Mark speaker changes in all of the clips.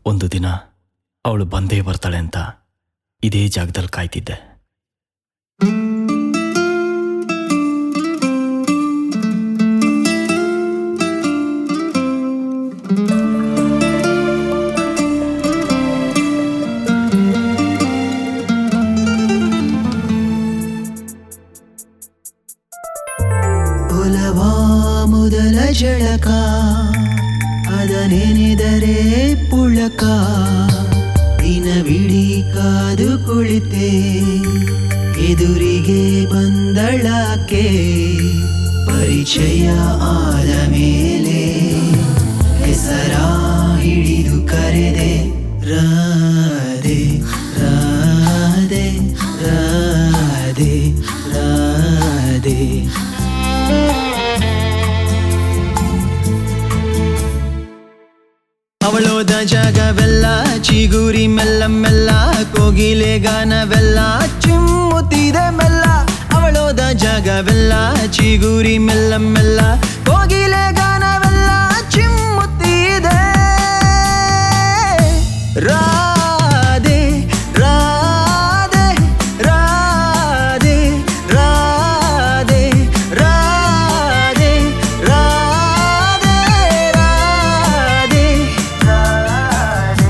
Speaker 1: ಒಂದು ದಿನ ಅವಳು ಬಂದೇ ಬರ್ತಾಳೆ ಅಂತ ಇದೇ ಜಾಗದಲ್ಲಿ ಕಾಯ್ತಿದ್ದೆ
Speaker 2: ಒಲವ ಮೊದಲ ಜಳಕ ಅದನೆನೆದರೆ ಪುಳಕ ದಿನವಿಡೀ ಕಾದು ಕುಳಿತೆ ಎದುರಿಗೆ ಬಂದಳಕ್ಕೆ ಪರಿಚಯ ಆದ ಮೇಲೆ ಹೆಸರ ಹಿಡಿದು ಕರೆದೆ ರಾಧೆ ರಾಧೆ ರಾಧೆ ರಾಧೆ ಅವಳೋದ ಜಾಗವೆಲ್ಲ ಚಿಗುರಿ ಮೆಲ್ಲ ಮೆಲ್ಲ ಕೋಗಿಲೆ ಗಾನವೆಲ್ಲ ಚಿಮ್ಮುತ್ತಿದೆ ಮೆಲ್ಲ ಅವಳೋದ ಜಾಗವೆಲ್ಲ ಚಿಗುರಿ ಮೆಲ್ಲ ಮೆಲ್ಲ ಕೋಗಿಲೆ ಗಾನವೆಲ್ಲ ಚಿಮ್ಮುತ್ತಿದೆ ರಾಧೆ ರಾಧೆ ರಾಧೆ ರಾಧೆ ರಾಧೆ ರಾಧೆ ರಾಧೆ ರಾಧೆ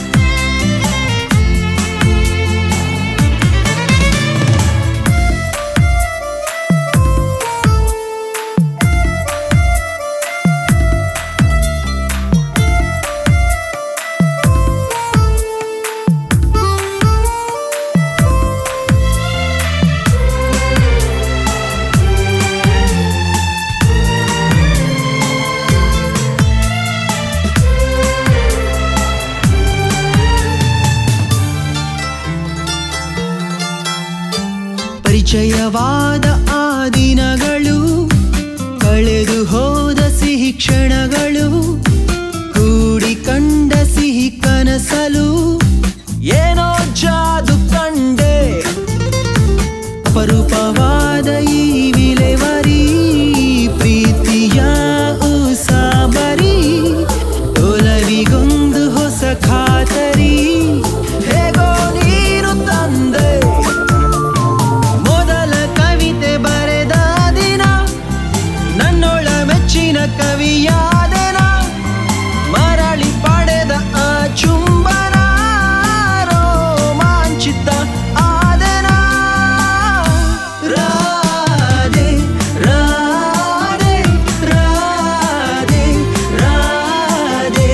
Speaker 2: ಪರಿಚಯವಾದ ಆ ದಿನಗಳು ಕಳೆದು ಹೋದ ಸಿಹಿ ಕ್ಷಣಗಳು ಕೂಡಿ ಕಂಡ ಸಿಹಿ ಕನಸಲು ಏನೋ ಜಾದು ಕಂಡೆ ಅಪರೂಪವಾದ ಈ ವಿಲೆವರಿ ಪ್ರೀತಿಯ ಉಸಾಬರಿ ಒಲವಿಗೊಂದು ಹೊಸ ಖಾತರಿ ಹೇಗೋ ನೀನು ತಂದೆ ಮೊದಲ ಕವಿತೆ ಬರೆದ ದಿನ ನನ್ನೊಳ ಮೆಚ್ಚಿನ ಕವಿಯಾದೆನ ಮರಳಿ ಪಡೆದ ಆ ಚುಂಬನ ರೋಮಾಂಚಿತ ಆದೆನ ರಾಧೆ ರಾಧೆ ರಾಧೆ ರಾಧೆ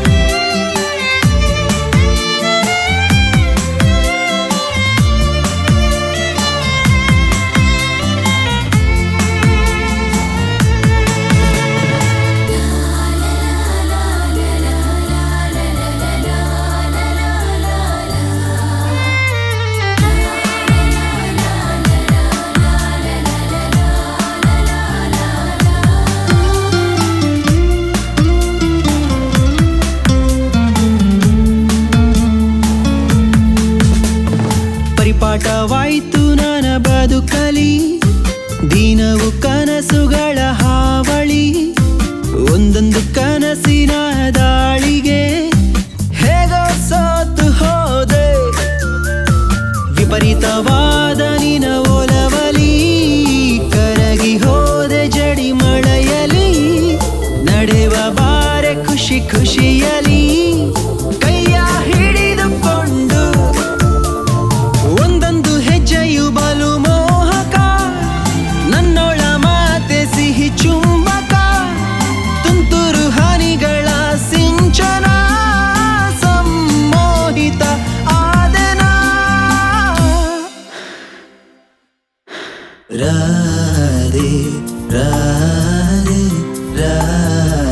Speaker 2: ಪರಿಪಾಠವಾಯ್ತು ನನ್ನ ಬದುಕಲಿ ದಿನವು ಕನಸುಗಳ ಹಾವಳಿ ಒಂದೊಂದು ಕನಸಿನ ದಾಳಿಗೆ ಹೇಗೋ ಸೋತು ಹೋದೆ ವಿಪರೀತವಾದ ನಿನ ಒಲವಲಿ ಕರಗಿ ಹೋದೆ ಜಡಿ ಮಳೆಯಲಿ ನಡೆವ ಬಾರೆ ಖುಷಿ ಖುಷಿಯಲಿ ಕೈಯ ಹಿಡಿದುಕೊಂಡು ಒಂದೊಂದು ಹೆಜ್ಜೆಯು ಬಲು ಮೋಹಕ ನನ್ನೊಳ ಮಾತೆ ಸಿಹಿ ಚುಂಬಕ ತುಂತುರು ಹನಿಗಳ ಸಿಂಚನ ಸಮ್ಮೋಹಿತ ಆದನ ರಾಧೆ ರಾಧೆ ರಾಧೆ